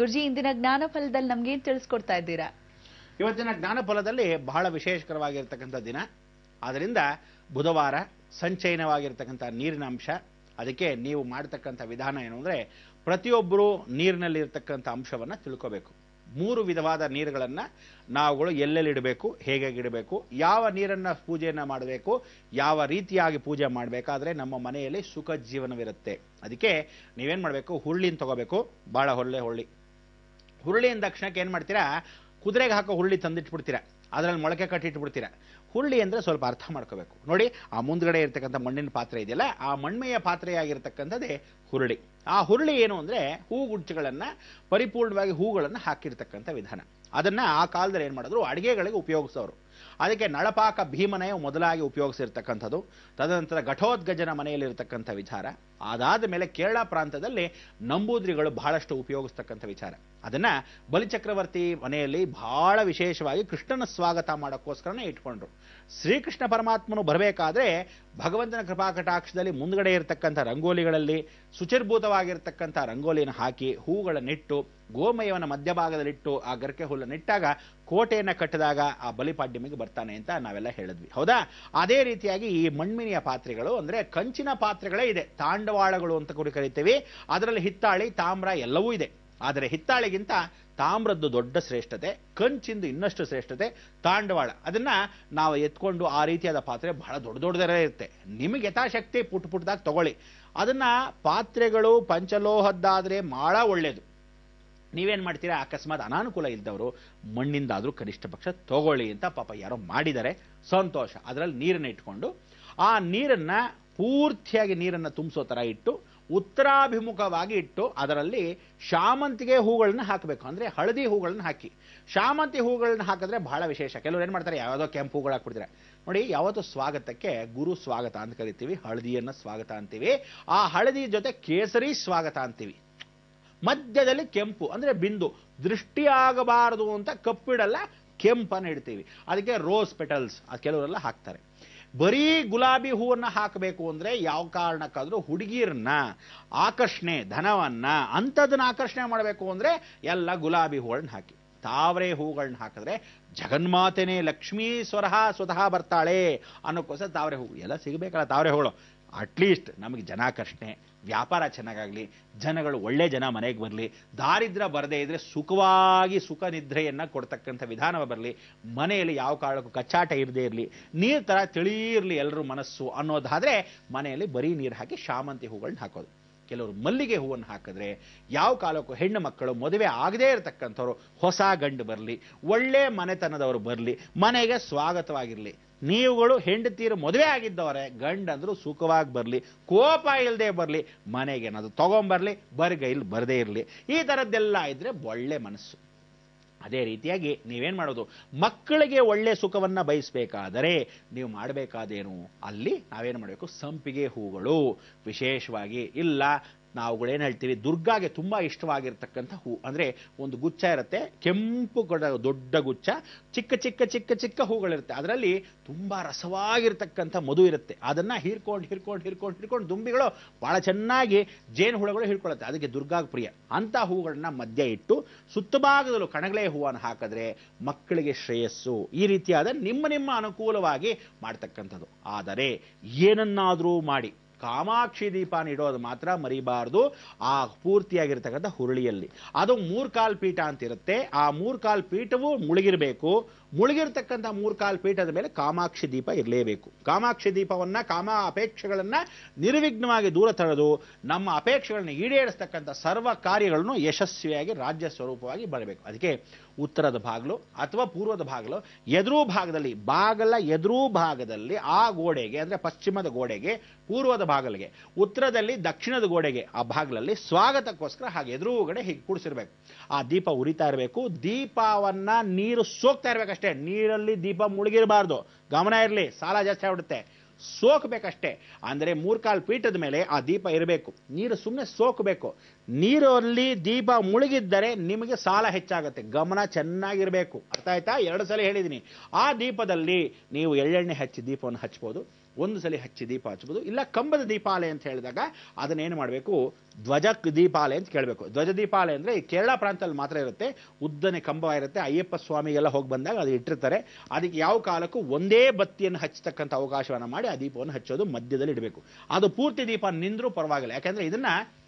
ಗುರುಜಿ ಇಂದಿನ ಜ್ಞಾನ ಫಲದಲ್ಲಿ ನಮ್ಗೇನ್ ತಿಳಿಸ್ಕೊಡ್ತಾ ಇದ್ದೀರಾ ಇವತ್ತಿನ ಜ್ಞಾನ ಫಲದಲ್ಲಿ ಬಹಳ ವಿಶೇಷಕರವಾಗಿರ್ತಕ್ಕಂಥ ದಿನ ಆದ್ದರಿಂದ ಬುಧವಾರ ಸಂಚಯನವಾಗಿರ್ತಕ್ಕಂಥ ನೀರಿನ ಅಂಶ ಅದಕ್ಕೆ ನೀವು ಮಾಡತಕ್ಕಂಥ ವಿಧಾನ ಏನು ಅಂದರೆ ಪ್ರತಿಯೊಬ್ಬರು ನೀರಿನಲ್ಲಿ ಇರ್ತಕ್ಕಂಥ ಅಂಶವನ್ನು ತಿಳ್ಕೋಬೇಕು ಮೂರು ವಿಧವಾದ ನೀರುಗಳನ್ನು ನಾವುಗಳು ಎಲ್ಲೆಲ್ಲಿ ಇಡಬೇಕು ಹೇಗೆ ಇಡಬೇಕು ಯಾವ ನೀರನ್ನು ಪೂಜೆಯನ್ನು ಮಾಡಬೇಕು ಯಾವ ರೀತಿಯಾಗಿ ಪೂಜೆ ಮಾಡಬೇಕಾದ್ರೆ ನಮ್ಮ ಮನೆಯಲ್ಲಿ ಸುಖ ಜೀವನವಿರುತ್ತೆ ಅದಕ್ಕೆ ನೀವೇನು ಮಾಡಬೇಕು ಹುರುಳಿನ ತಗೋಬೇಕು ಭಾಳ ಒಳ್ಳೆ ಹುರುಳಿ ಹುರುಳಿ ಅಂದ ತಕ್ಷಣಕ್ಕೆ ಏನು ಮಾಡ್ತೀರಾ ಕುದುರೆಗೆ ಹಾಕೋ ಹುರುಳಿ ತಂದಿಟ್ಬಿಡ್ತೀರಾ ಅದರಲ್ಲಿ ಮೊಳಕೆ ಕಟ್ಟಿಟ್ಬಿಡ್ತೀರಾ ಹುರುಳಿ ಅಂದರೆ ಸ್ವಲ್ಪ ಅರ್ಥ ಮಾಡ್ಕೋಬೇಕು ನೋಡಿ ಆ ಮುಂದ್ಗಡೆ ಇರ್ತಕ್ಕಂಥ ಮಣ್ಣಿನ ಪಾತ್ರೆ ಇದೆಯಲ್ಲ ಆ ಮಣ್ಮೆಯ ಪಾತ್ರೆಯಾಗಿರ್ತಕ್ಕಂಥದ್ದೇ ಹುರುಳಿ ಆ ಹುರುಳಿ ಏನು ಅಂದರೆ ಹೂಗುಚ್ಚಗಳನ್ನು ಪರಿಪೂರ್ಣವಾಗಿ ಹೂಗಳನ್ನು ಹಾಕಿರ್ತಕ್ಕಂಥ ವಿಧಾನ ಅದನ್ನು ಆ ಕಾಲದಲ್ಲಿ ಏನು ಮಾಡಿದ್ರು ಅಡುಗೆಗಳಿಗೆ ಉಪಯೋಗಿಸೋರು ಅದಕ್ಕೆ ನಳಪಾಕ ಭೀಮನೇ ಮೊದಲಾಗಿ ಉಪಯೋಗಿಸಿರ್ತಕ್ಕಂಥದ್ದು ತದನಂತರ ಘಟೋದ್ಗಜನ ಮನೆಯಲ್ಲಿರ್ತಕ್ಕಂಥ ವಿಚಾರ ಅದಾದ ಮೇಲೆ ಕೇರಳ ಪ್ರಾಂತದಲ್ಲಿ ನಂಬೂದ್ರಿಗಳು ಬಹಳಷ್ಟು ಉಪಯೋಗಿಸ್ತಕ್ಕಂಥ ವಿಚಾರ ಅದನ್ನ ಬಲಿಚಕ್ರವರ್ತಿ ಮನೆಯಲ್ಲಿ ಬಹಳ ವಿಶೇಷವಾಗಿ ಕೃಷ್ಣನ ಸ್ವಾಗತ ಮಾಡೋಕ್ಕೋಸ್ಕರನೇ ಇಟ್ಕೊಂಡ್ರು ಶ್ರೀಕೃಷ್ಣ ಪರಮಾತ್ಮನು ಬರಬೇಕಾದ್ರೆ ಭಗವಂತನ ಕೃಪಾಕಟಾಕ್ಷದಲ್ಲಿ ಮುಂದ್ಗಡೆ ಇರತಕ್ಕಂಥ ರಂಗೋಲಿಗಳಲ್ಲಿ ಶುಚಿರ್ಭೂತವಾಗಿರ್ತಕ್ಕಂಥ ರಂಗೋಲಿಯನ್ನು ಹಾಕಿ ಹೂಗಳನ್ನಿಟ್ಟು ಗೋಮಯವನ್ನು ಮಧ್ಯಭಾಗದಲ್ಲಿಟ್ಟು ಆ ಗರ್ಕೆ ಹುಲ್ಲನ್ನಿಟ್ಟಾಗ ಕೋಟೆಯನ್ನು ಕಟ್ಟಿದಾಗ ಆ ಬಲಿಪಾಡ್ಯಮಿಗೆ ಬರ್ತಾನೆ ಅಂತ ನಾವೆಲ್ಲ ಹೇಳಿದ್ವಿ ಹೌದಾ ಅದೇ ರೀತಿಯಾಗಿ ಈ ಮಣ್ಮಿನಿಯ ಪಾತ್ರೆಗಳು ಅಂದ್ರೆ ಕಂಚಿನ ಪಾತ್ರೆಗಳೇ ಇದೆ ತಾಂಡವಾಳಗಳು ಅಂತ ಕೂಡ ಕರಿತೀವಿ ಅದರಲ್ಲಿ ಹಿತ್ತಾಳಿ ತಾಮ್ರ ಎಲ್ಲವೂ ಇದೆ ಆದರೆ ಹಿತ್ತಾಳಿಗಿಂತ ತಾಮ್ರದ್ದು ದೊಡ್ಡ ಶ್ರೇಷ್ಠತೆ ಕಂಚಿಂದು ಇನ್ನಷ್ಟು ಶ್ರೇಷ್ಠತೆ ತಾಂಡವಾಳ ಅದನ್ನ ನಾವು ಎತ್ಕೊಂಡು ಆ ರೀತಿಯಾದ ಪಾತ್ರೆ ಬಹಳ ದೊಡ್ಡ ದೊಡ್ಡದರೇ ಇರುತ್ತೆ ನಿಮಗೆ ಯಥಾಶಕ್ತಿ ಪುಟ್ ಪುಟ್ಟದಾಗ ತಗೊಳ್ಳಿ ಅದನ್ನ ಪಾತ್ರೆಗಳು ಪಂಚಲೋಹದ್ದಾದ್ರೆ ಬಹಳ ಒಳ್ಳೇದು ನೀವೇನ್ ಮಾಡ್ತೀರಾ ಅಕಸ್ಮಾತ್ ಅನಾನುಕೂಲ ಇದ್ದವರು ಮಣ್ಣಿಂದಾದ್ರೂ ಕನಿಷ್ಠ ಪಕ್ಷ ತಗೊಳ್ಳಿ ಅಂತ ಪಾಪ ಯಾರೋ ಮಾಡಿದ್ದಾರೆ ಸಂತೋಷ ಅದರಲ್ಲಿ ನೀರನ್ನ ಇಟ್ಕೊಂಡು ಆ ನೀರನ್ನ ಪೂರ್ತಿಯಾಗಿ ನೀರನ್ನ ತುಂಬಿಸೋ ತರ ಇಟ್ಟು ಉತ್ತರಾಭಿಮುಖವಾಗಿ ಇಟ್ಟು ಅದರಲ್ಲಿ ಶಾಮಂತಿಗೆ ಹೂಗಳನ್ನ ಹಾಕಬೇಕು ಅಂದ್ರೆ ಹಳದಿ ಹೂಗಳನ್ನ ಹಾಕಿ ಶಾಮಂತಿ ಹೂಗಳನ್ನ ಹಾಕಿದ್ರೆ ಬಹಳ ವಿಶೇಷ ಕೆಲವರು ಏನ್ ಮಾಡ್ತಾರೆ ಯಾವುದೋ ಕೆಂಪು ಹೂಗಳು ಹಾಕ್ಬಿಡ್ತಾರೆ ನೋಡಿ ಯಾವತ್ತು ಸ್ವಾಗತಕ್ಕೆ ಗುರು ಸ್ವಾಗತ ಅಂತ ಕರಿತೀವಿ ಹಳದಿಯನ್ನ ಸ್ವಾಗತ ಅಂತೀವಿ ಆ ಹಳದಿ ಜೊತೆ ಕೇಸರಿ ಸ್ವಾಗತ ಅಂತೀವಿ ಮಧ್ಯದಲ್ಲಿ ಕೆಂಪು ಅಂದ್ರೆ ಬಿಂದು ದೃಷ್ಟಿಯಾಗಬಾರದು ಅಂತ ಕಪ್ಪಿಡಲ್ಲ ಕೆಂಪನ್ನು ಇಡ್ತೀವಿ ಅದಕ್ಕೆ ರೋಸ್ ಪೆಟಲ್ಸ್ ಅದು ಕೆಲವರೆಲ್ಲ ಹಾಕ್ತಾರೆ ಬರೀ ಗುಲಾಬಿ ಹೂವನ್ನ ಹಾಕಬೇಕು ಅಂದ್ರೆ ಯಾವ ಕಾರಣಕ್ಕಾದ್ರೂ ಹುಡುಗಿಯರನ್ನ ಆಕರ್ಷಣೆ ಧನವನ್ನ ಅಂಥದನ್ನ ಆಕರ್ಷಣೆ ಮಾಡಬೇಕು ಅಂದ್ರೆ ಎಲ್ಲ ಗುಲಾಬಿ ಹೂಗಳನ್ನ ಹಾಕಿ ತಾವರೆ ಹೂಗಳನ್ನ ಹಾಕಿದ್ರೆ ಜಗನ್ಮಾತೆನೇ ಲಕ್ಷ್ಮೀ ಸ್ವರಹ ಸ್ವತಃ ಬರ್ತಾಳೆ ಅನ್ನೋಕ್ಕೋಸ್ಕರ ತಾವರೆ ಹೂ ಎಲ್ಲ ಸಿಗಬೇಕಲ್ಲ ತಾವರೆ ಹೂಗಳು ಅಟ್ಲೀಸ್ಟ್ ನಮಗೆ ಜನಾಕರ್ಷಣೆ ವ್ಯಾಪಾರ ಚೆನ್ನಾಗಾಗಲಿ ಜನಗಳು ಒಳ್ಳೆ ಜನ ಮನೆಗೆ ಬರಲಿ ದಾರಿದ್ರ್ಯ ಬರದೇ ಇದ್ರೆ ಸುಖವಾಗಿ ಸುಖ ನಿದ್ರೆಯನ್ನ ಕೊಡ್ತಕ್ಕಂಥ ವಿಧಾನ ಬರಲಿ ಮನೆಯಲ್ಲಿ ಯಾವ ಕಾರಣಕ್ಕೂ ಕಚ್ಚಾಟ ಇರದೇ ಇರಲಿ ನೀರು ಥರ ತಿಳಿಯಿರಲಿ ಎಲ್ಲರೂ ಮನಸ್ಸು ಅನ್ನೋದಾದ್ರೆ ಮನೆಯಲ್ಲಿ ಬರೀ ನೀರು ಹಾಕಿ ಶಾಮಂತಿ ಹೂಗಳನ್ನ ಹಾಕೋದು ಕೆಲವರು ಮಲ್ಲಿಗೆ ಹೂವನ್ನು ಹಾಕಿದ್ರೆ ಯಾವ ಕಾಲಕ್ಕೂ ಹೆಣ್ಣು ಮಕ್ಕಳು ಮದುವೆ ಆಗದೇ ಇರತಕ್ಕಂಥವ್ರು ಹೊಸ ಗಂಡು ಬರಲಿ ಒಳ್ಳೆ ಮನೆತನದವರು ಬರಲಿ ಮನೆಗೆ ಸ್ವಾಗತವಾಗಿರಲಿ ನೀವುಗಳು ಹೆಂಡತೀರು ಮದುವೆ ಆಗಿದ್ದವರೇ ಗಂಡಂದ್ರು ಸುಖವಾಗಿ ಬರಲಿ ಕೋಪ ಇಲ್ಲದೆ ಬರಲಿ ಮನೆಗೆ ಏನಾದ್ರು ತಗೊಂಬರ್ಲಿ ಬರಿಗೈಲಿ ಬರದೇ ಇರಲಿ ಈ ಥರದ್ದೆಲ್ಲ ಇದ್ರೆ ಒಳ್ಳೆ ಮನಸ್ಸು ಅದೇ ರೀತಿಯಾಗಿ ನೀವೇನ್ ಮಾಡೋದು ಮಕ್ಕಳಿಗೆ ಒಳ್ಳೆ ಸುಖವನ್ನ ಬಯಸಬೇಕಾದರೆ ನೀವು ಮಾಡಬೇಕಾದೇನು ಅಲ್ಲಿ ನಾವೇನು ಮಾಡಬೇಕು ಸಂಪಿಗೆ ಹೂಗಳು ವಿಶೇಷವಾಗಿ ಇಲ್ಲ ನಾವುಗಳೇನು ಹೇಳ್ತೀವಿ ದುರ್ಗಾಗೆ ತುಂಬಾ ಇಷ್ಟವಾಗಿರ್ತಕ್ಕಂಥ ಹೂ ಅಂದ್ರೆ ಒಂದು ಗುಚ್ಛ ಇರುತ್ತೆ ಕೆಂಪು ಕೊಡ ದೊಡ್ಡ ಗುಚ್ಛ ಚಿಕ್ಕ ಚಿಕ್ಕ ಚಿಕ್ಕ ಚಿಕ್ಕ ಹೂಗಳಿರುತ್ತೆ ಅದರಲ್ಲಿ ತುಂಬಾ ರಸವಾಗಿರ್ತಕ್ಕಂಥ ಮಧು ಇರುತ್ತೆ ಅದನ್ನ ಹೀರ್ಕೊಂಡು ಹಿರ್ಕೊಂಡು ಹಿರ್ಕೊಂಡು ಹಿರ್ಕೊಂಡು ದುಂಬಿಗಳು ಬಹಳ ಚೆನ್ನಾಗಿ ಜೇನು ಹುಳಗಳು ಹಿಡ್ಕೊಳ್ಳುತ್ತೆ ಅದಕ್ಕೆ ದುರ್ಗಾಗ್ ಪ್ರಿಯ ಅಂತ ಹೂಗಳನ್ನ ಮಧ್ಯ ಇಟ್ಟು ಸುತ್ತಭಾಗದಲ್ಲೂ ಕಣಗಳೆ ಹೂವನ್ನು ಹಾಕಿದ್ರೆ ಮಕ್ಕಳಿಗೆ ಶ್ರೇಯಸ್ಸು ಈ ರೀತಿಯಾದ ನಿಮ್ಮ ನಿಮ್ಮ ಅನುಕೂಲವಾಗಿ ಮಾಡ್ತಕ್ಕಂಥದ್ದು ಆದರೆ ಏನನ್ನಾದರೂ ಮಾಡಿ ಕಾಮಾಕ್ಷಿ ದೀಪನ ಇಡೋದು ಮಾತ್ರ ಮರಿಬಾರ್ದು ಆ ಪೂರ್ತಿಯಾಗಿರ್ತಕ್ಕಂಥ ಹುರುಳಿಯಲ್ಲಿ ಅದು ಮೂರ್ಕಾಲ್ ಪೀಠ ಅಂತ ಇರುತ್ತೆ ಆ ಮೂರ್ಕಾಲ್ ಪೀಠವು ಮುಳುಗಿರಬೇಕು ಮುಳುಗಿರ್ತಕ್ಕಂಥ ಮೂರ್ಕಾಲ್ ಪೀಠದ ಮೇಲೆ ಕಾಮಾಕ್ಷಿ ದೀಪ ಇರಲೇಬೇಕು ಕಾಮಾಕ್ಷಿ ದೀಪವನ್ನ ಕಾಮ ಅಪೇಕ್ಷೆಗಳನ್ನ ನಿರ್ವಿಘ್ನವಾಗಿ ದೂರ ತಡೆದು ನಮ್ಮ ಅಪೇಕ್ಷೆಗಳನ್ನ ಈಡೇರಿಸ್ತಕ್ಕಂಥ ಸರ್ವ ಕಾರ್ಯಗಳನ್ನು ಯಶಸ್ವಿಯಾಗಿ ರಾಜ್ಯ ಸ್ವರೂಪವಾಗಿ ಬರಬೇಕು ಅದಕ್ಕೆ ಉತ್ತರದ ಭಾಗಲು ಅಥವಾ ಪೂರ್ವದ ಭಾಗಲು ಎದುರು ಭಾಗದಲ್ಲಿ ಬಾಗಲ ಎದುರು ಭಾಗದಲ್ಲಿ ಆ ಗೋಡೆಗೆ ಅಂದ್ರೆ ಪಶ್ಚಿಮದ ಗೋಡೆಗೆ ಪೂರ್ವದ ಭಾಗಲಿಗೆ ಉತ್ತರದಲ್ಲಿ ದಕ್ಷಿಣದ ಗೋಡೆಗೆ ಆ ಭಾಗದಲ್ಲಿ ಸ್ವಾಗತಕ್ಕೋಸ್ಕರ ಹಾಗೆ ಎದುರುಗಡೆ ಹೀಗೆ ಕೂಡಿಸಿರ್ಬೇಕು ಆ ದೀಪ ಉರಿತಾ ಇರಬೇಕು ದೀಪವನ್ನ ನೀರು ಸೋಕ್ತಾ ಇರ್ಬೇಕಷ್ಟೇ ನೀರಲ್ಲಿ ದೀಪ ಮುಳುಗಿರಬಾರ್ದು ಗಮನ ಇರಲಿ ಸಾಲ ಜಾಸ್ತಿ ಆಗ್ಬಿಡುತ್ತೆ ಸೋಕಬೇಕಷ್ಟೇ ಅಂದರೆ ಮೂರ್ಕಾಲ್ ಪೀಠದ ಮೇಲೆ ಆ ದೀಪ ಇರಬೇಕು ನೀರು ಸುಮ್ಮನೆ ಸೋಕಬೇಕು ನೀರಲ್ಲಿ ದೀಪ ಮುಳುಗಿದ್ದರೆ ನಿಮಗೆ ಸಾಲ ಹೆಚ್ಚಾಗುತ್ತೆ ಗಮನ ಚೆನ್ನಾಗಿರಬೇಕು ಅರ್ಥ ಆಯ್ತಾ ಎರಡು ಸಲ ಹೇಳಿದ್ದೀನಿ ಆ ದೀಪದಲ್ಲಿ ನೀವು ಎಳ್ಳೆಣ್ಣೆ ಹಚ್ಚಿ ದೀಪವನ್ನು ಹಚ್ಬೋದು ಒಂದು ಸಲ ಹಚ್ಚಿ ದೀಪ ಹಚ್ಚಬಹುದು ಇಲ್ಲ ಕಂಬದ ದೀಪಾಲೆ ಅಂತ ಹೇಳಿದಾಗ ಅದನ್ನೇನು ಮಾಡಬೇಕು ಧ್ವಜ ದೀಪಾಲೆ ಅಂತ ಕೇಳಬೇಕು ಧ್ವಜ ದೀಪಾಲೆ ಅಂದರೆ ಈ ಕೇರಳ ಪ್ರಾಂತದಲ್ಲಿ ಮಾತ್ರ ಇರುತ್ತೆ ಉದ್ದನೆ ಕಂಬ ಇರುತ್ತೆ ಅಯ್ಯಪ್ಪ ಸ್ವಾಮಿಗೆಲ್ಲ ಹೋಗಿ ಬಂದಾಗ ಅದು ಇಟ್ಟಿರ್ತಾರೆ ಅದಕ್ಕೆ ಯಾವ ಕಾಲಕ್ಕೂ ಒಂದೇ ಬತ್ತಿಯನ್ನು ಹಚ್ಚತಕ್ಕಂಥ ಅವಕಾಶವನ್ನು ಮಾಡಿ ಆ ದೀಪವನ್ನು ಹಚ್ಚೋದು ಮಧ್ಯದಲ್ಲಿ ಇಡಬೇಕು ಅದು ಪೂರ್ತಿ ದೀಪ ನಿಂದ್ರೂ ಪರವಾಗಿಲ್ಲ ಯಾಕಂದ್ರೆ ಇದನ್ನ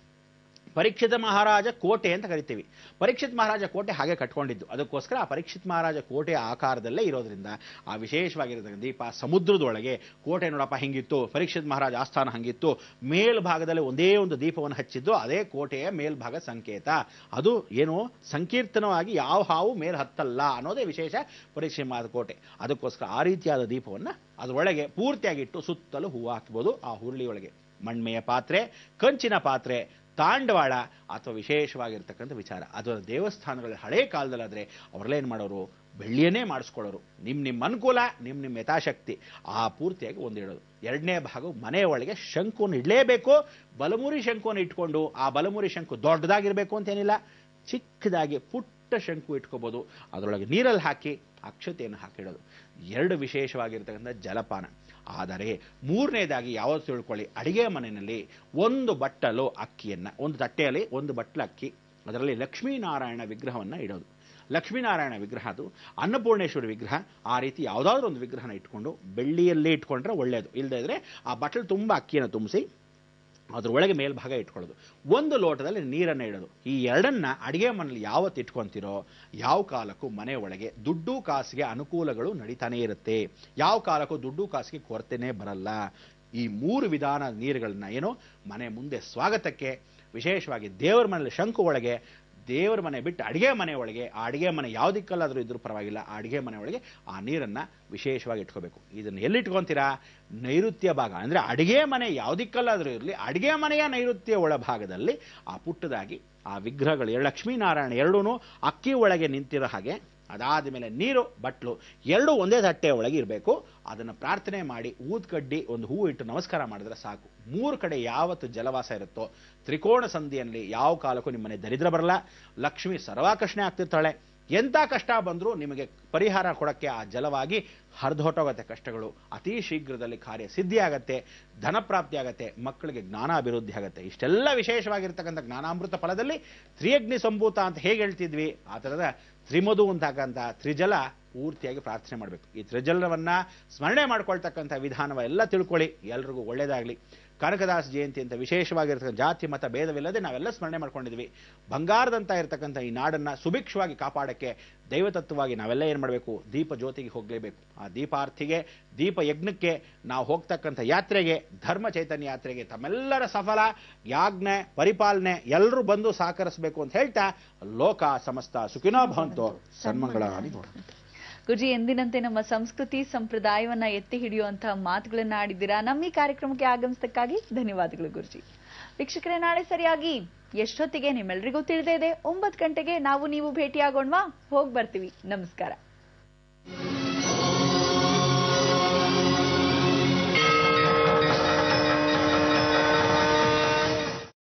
ಪರೀಕ್ಷಿತ ಮಹಾರಾಜ ಕೋಟೆ ಅಂತ ಕರಿತೀವಿ ಪರೀಕ್ಷಿತ್ ಮಹಾರಾಜ ಕೋಟೆ ಹಾಗೆ ಕಟ್ಕೊಂಡಿದ್ದು ಅದಕ್ಕೋಸ್ಕರ ಆ ಪರೀಕ್ಷಿತ್ ಮಹಾರಾಜ ಕೋಟೆಯ ಆಕಾರದಲ್ಲೇ ಇರೋದ್ರಿಂದ ಆ ವಿಶೇಷವಾಗಿರತಕ್ಕಂಥ ದೀಪ ಸಮುದ್ರದೊಳಗೆ ಕೋಟೆ ನೋಡಪ್ಪ ಹಿಂಗಿತ್ತು ಪರೀಕ್ಷಿತ್ ಮಹಾರಾಜ ಆಸ್ಥಾನ ಹಂಗಿತ್ತು ಮೇಲ್ಭಾಗದಲ್ಲಿ ಒಂದೇ ಒಂದು ದೀಪವನ್ನು ಹಚ್ಚಿದ್ದು ಅದೇ ಕೋಟೆಯ ಮೇಲ್ಭಾಗ ಸಂಕೇತ ಅದು ಏನು ಸಂಕೀರ್ತನವಾಗಿ ಯಾವ ಹಾವು ಮೇಲ್ ಹತ್ತಲ್ಲ ಅನ್ನೋದೇ ವಿಶೇಷ ಪರೀಕ್ಷೆ ಮಹಾರಾಜ ಕೋಟೆ ಅದಕ್ಕೋಸ್ಕರ ಆ ರೀತಿಯಾದ ದೀಪವನ್ನು ಅದರೊಳಗೆ ಪೂರ್ತಿಯಾಗಿಟ್ಟು ಸುತ್ತಲೂ ಹೂವು ಹಾಕ್ಬೋದು ಆ ಹುರುಳಿ ಒಳಗೆ ಮಣ್ಮೆಯ ಪಾತ್ರೆ ಕಂಚಿನ ಪಾತ್ರೆ ತಾಂಡವಾಳ ಅಥವಾ ವಿಶೇಷವಾಗಿರ್ತಕ್ಕಂಥ ವಿಚಾರ ಅದರ ದೇವಸ್ಥಾನಗಳ ಹಳೇ ಕಾಲದಲ್ಲಾದರೆ ಅವರೆಲ್ಲ ಏನು ಮಾಡೋರು ಬೆಳ್ಳಿಯನ್ನೇ ಮಾಡಿಸ್ಕೊಳ್ಳೋರು ನಿಮ್ಮ ನಿಮ್ಮ ಅನುಕೂಲ ನಿಮ್ಮ ನಿಮ್ಮ ಯಥಾಶಕ್ತಿ ಆ ಪೂರ್ತಿಯಾಗಿ ಒಂದು ಇಡೋದು ಎರಡನೇ ಭಾಗ ಮನೆಯ ಒಳಗೆ ಶಂಕುವನ್ನು ಇಡಲೇಬೇಕು ಬಲಮುರಿ ಶಂಕುವನ್ನು ಇಟ್ಕೊಂಡು ಆ ಬಲಮುರಿ ಶಂಕು ದೊಡ್ಡದಾಗಿರಬೇಕು ಅಂತೇನಿಲ್ಲ ಚಿಕ್ಕದಾಗಿ ಪುಟ್ಟ ಶಂಕು ಇಟ್ಕೋಬೋದು ಅದರೊಳಗೆ ನೀರಲ್ಲಿ ಹಾಕಿ ಅಕ್ಷತೆಯನ್ನು ಹಾಕಿಡೋದು ಎರಡು ವಿಶೇಷವಾಗಿರ್ತಕ್ಕಂಥ ಜಲಪಾನ ಆದರೆ ಮೂರನೇದಾಗಿ ಯಾವತ್ತು ತಿಳ್ಕೊಳ್ಳಿ ಅಡಿಗೆ ಮನೆಯಲ್ಲಿ ಒಂದು ಬಟ್ಟಲು ಅಕ್ಕಿಯನ್ನು ಒಂದು ತಟ್ಟೆಯಲ್ಲಿ ಒಂದು ಬಟ್ಟಲು ಅಕ್ಕಿ ಅದರಲ್ಲಿ ಲಕ್ಷ್ಮೀನಾರಾಯಣ ವಿಗ್ರಹವನ್ನು ಇಡೋದು ಲಕ್ಷ್ಮೀನಾರಾಯಣ ವಿಗ್ರಹ ಅದು ಅನ್ನಪೂರ್ಣೇಶ್ವರಿ ವಿಗ್ರಹ ಆ ರೀತಿ ಯಾವುದಾದ್ರೂ ಒಂದು ವಿಗ್ರಹನ ಇಟ್ಕೊಂಡು ಬೆಳ್ಳಿಯಲ್ಲೇ ಇಟ್ಕೊಂಡ್ರೆ ಒಳ್ಳೆಯದು ಇಲ್ಲದೇ ಇದ್ರೆ ಆ ಬಟ್ಟಲು ತುಂಬ ಅಕ್ಕಿಯನ್ನು ತುಂಬಿಸಿ ಅದ್ರ ಒಳಗೆ ಮೇಲ್ಭಾಗ ಇಟ್ಕೊಳ್ಳೋದು ಒಂದು ಲೋಟದಲ್ಲಿ ನೀರನ್ನು ಇಡೋದು ಈ ಎರಡನ್ನ ಅಡಿಗೆ ಮನೇಲಿ ಯಾವತ್ತು ಇಟ್ಕೊಂತೀರೋ ಯಾವ ಕಾಲಕ್ಕೂ ಮನೆ ಒಳಗೆ ದುಡ್ಡು ಕಾಸಿಗೆ ಅನುಕೂಲಗಳು ನಡೀತಾನೆ ಇರುತ್ತೆ ಯಾವ ಕಾಲಕ್ಕೂ ದುಡ್ಡು ಕಾಸಿಗೆ ಕೊರತೆನೇ ಬರಲ್ಲ ಈ ಮೂರು ವಿಧಾನ ನೀರುಗಳನ್ನ ಏನು ಮನೆ ಮುಂದೆ ಸ್ವಾಗತಕ್ಕೆ ವಿಶೇಷವಾಗಿ ದೇವರ ಮನೇಲಿ ಶಂಕು ಒಳಗೆ ದೇವರ ಮನೆ ಬಿಟ್ಟು ಅಡಿಗೆ ಮನೆ ಒಳಗೆ ಆ ಅಡಿಗೆ ಮನೆ ಯಾವುದಕ್ಕೆಲ್ಲಾದರೂ ಇದ್ರೂ ಪರವಾಗಿಲ್ಲ ಆ ಅಡಿಗೆ ಮನೆ ಒಳಗೆ ಆ ನೀರನ್ನು ವಿಶೇಷವಾಗಿ ಇಟ್ಕೋಬೇಕು ಇದನ್ನು ಎಲ್ಲಿ ಇಟ್ಕೊಂತೀರಾ ನೈಋತ್ಯ ಭಾಗ ಅಂದರೆ ಅಡಿಗೆ ಮನೆ ಯಾವುದಕ್ಕೆಲ್ಲಾದರೂ ಇರಲಿ ಅಡಿಗೆ ಮನೆಯ ನೈಋತ್ಯ ಒಳಭಾಗದಲ್ಲಿ ಆ ಪುಟ್ಟದಾಗಿ ಆ ವಿಗ್ರಹಗಳು ಎರಡು ಲಕ್ಷ್ಮೀನಾರಾಯಣ ಎರಡೂ ಅಕ್ಕಿ ಒಳಗೆ ನಿಂತಿರೋ ಹಾಗೆ ಅದಾದ ಮೇಲೆ ನೀರು ಬಟ್ಲು ಎರಡೂ ಒಂದೇ ತಟ್ಟೆಯ ಒಳಗೆ ಇರಬೇಕು ಅದನ್ನು ಪ್ರಾರ್ಥನೆ ಮಾಡಿ ಊದ್ಕಡ್ಡಿ ಒಂದು ಹೂ ಇಟ್ಟು ನಮಸ್ಕಾರ ಮಾಡಿದ್ರೆ ಸಾಕು ಮೂರು ಕಡೆ ಯಾವತ್ತು ಜಲವಾಸ ಇರುತ್ತೋ ತ್ರಿಕೋಣ ಸಂಧಿಯಲ್ಲಿ ಯಾವ ಕಾಲಕ್ಕೂ ನಿಮ್ಮನೆ ದರಿದ್ರ ಬರಲ್ಲ ಲಕ್ಷ್ಮಿ ಸರ್ವಾಕರ್ಷಣೆ ಆಗ್ತಿರ್ತಾಳೆ ಎಂಥ ಕಷ್ಟ ಬಂದರೂ ನಿಮಗೆ ಪರಿಹಾರ ಕೊಡೋಕ್ಕೆ ಆ ಜಲವಾಗಿ ಹರಿದು ಹೊಟ್ಟೋಗತ್ತೆ ಕಷ್ಟಗಳು ಅತಿ ಶೀಘ್ರದಲ್ಲಿ ಕಾರ್ಯ ಸಿದ್ಧಿ ಆಗತ್ತೆ ಧನ ಪ್ರಾಪ್ತಿ ಆಗತ್ತೆ ಮಕ್ಕಳಿಗೆ ಜ್ಞಾನ ಅಭಿವೃದ್ಧಿ ಆಗುತ್ತೆ ಇಷ್ಟೆಲ್ಲ ವಿಶೇಷವಾಗಿರ್ತಕ್ಕಂಥ ಜ್ಞಾನಾಮೃತ ಫಲದಲ್ಲಿ ತ್ರಿಯಗ್ನಿ ಸಂಭೂತ ಅಂತ ಹೇಗೆ ಹೇಳ್ತಿದ್ವಿ ಆ ಥರದ ತ್ರಿಮಧು ಅಂತಕ್ಕಂಥ ತ್ರಿಜಲ ಪೂರ್ತಿಯಾಗಿ ಪ್ರಾರ್ಥನೆ ಮಾಡಬೇಕು ಈ ತ್ರಿಜಲವನ್ನ ಸ್ಮರಣೆ ಮಾಡ್ಕೊಳ್ತಕ್ಕಂಥ ವಿಧಾನವೆಲ್ಲ ತಿಳ್ಕೊಳ್ಳಿ ಎಲ್ರಿಗೂ ಒಳ್ಳೇದಾಗಲಿ ಕನಕದಾಸ ಜಯಂತಿ ಅಂತ ವಿಶೇಷವಾಗಿರ್ತಕ್ಕಂಥ ಜಾತಿ ಮತ ಭೇದವಿಲ್ಲದೆ ನಾವೆಲ್ಲ ಸ್ಮರಣೆ ಮಾಡ್ಕೊಂಡಿದ್ವಿ ಬಂಗಾರದಂತ ಇರತಕ್ಕಂಥ ಈ ನಾಡನ್ನ ಸುಭಿಕ್ಷವಾಗಿ ಕಾಪಾಡಕ್ಕೆ ದೈವತತ್ವವಾಗಿ ನಾವೆಲ್ಲ ಏನು ಮಾಡಬೇಕು ದೀಪ ಜ್ಯೋತಿಗೆ ಹೋಗಲೇಬೇಕು ಆ ದೀಪಾರ್ಥಿಗೆ ದೀಪ ಯಜ್ಞಕ್ಕೆ ನಾವು ಹೋಗ್ತಕ್ಕಂಥ ಯಾತ್ರೆಗೆ ಧರ್ಮ ಚೈತನ್ಯ ಯಾತ್ರೆಗೆ ತಮ್ಮೆಲ್ಲರ ಸಫಲ ಯಾಜ್ಞೆ ಪರಿಪಾಲನೆ ಎಲ್ಲರೂ ಬಂದು ಸಹಕರಿಸಬೇಕು ಅಂತ ಹೇಳ್ತಾ ಲೋಕ ಸಮಸ್ತ ಸುಖಿನೋ ಭವಂತು ಸನ್ಮಂಗಳಾಗಿ ನೋಡೋಣ ಗುರುಜಿ ಎಂದಿನಂತೆ ನಮ್ಮ ಸಂಸ್ಕೃತಿ ಸಂಪ್ರದಾಯವನ್ನ ಎತ್ತಿ ಹಿಡಿಯುವಂತಹ ಮಾತುಗಳನ್ನ ಆಡಿದ್ದೀರಾ ನಮ್ಮ ಈ ಕಾರ್ಯಕ್ರಮಕ್ಕೆ ಆಗಮಿಸಿದ್ದಕ್ಕಾಗಿ ಧನ್ಯವಾದಗಳು ಗುರುಜಿ ವೀಕ್ಷಕರೇ ನಾಳೆ ಸರಿಯಾಗಿ ಎಷ್ಟೊತ್ತಿಗೆ ನಿಮ್ಮೆಲ್ರಿಗೂ ತಿಳಿದೇ ಇದೆ ಒಂಬತ್ತು ಗಂಟೆಗೆ ನಾವು ನೀವು ಭೇಟಿಯಾಗೋಣವಾ ಹೋಗಿ ಬರ್ತೀವಿ ನಮಸ್ಕಾರ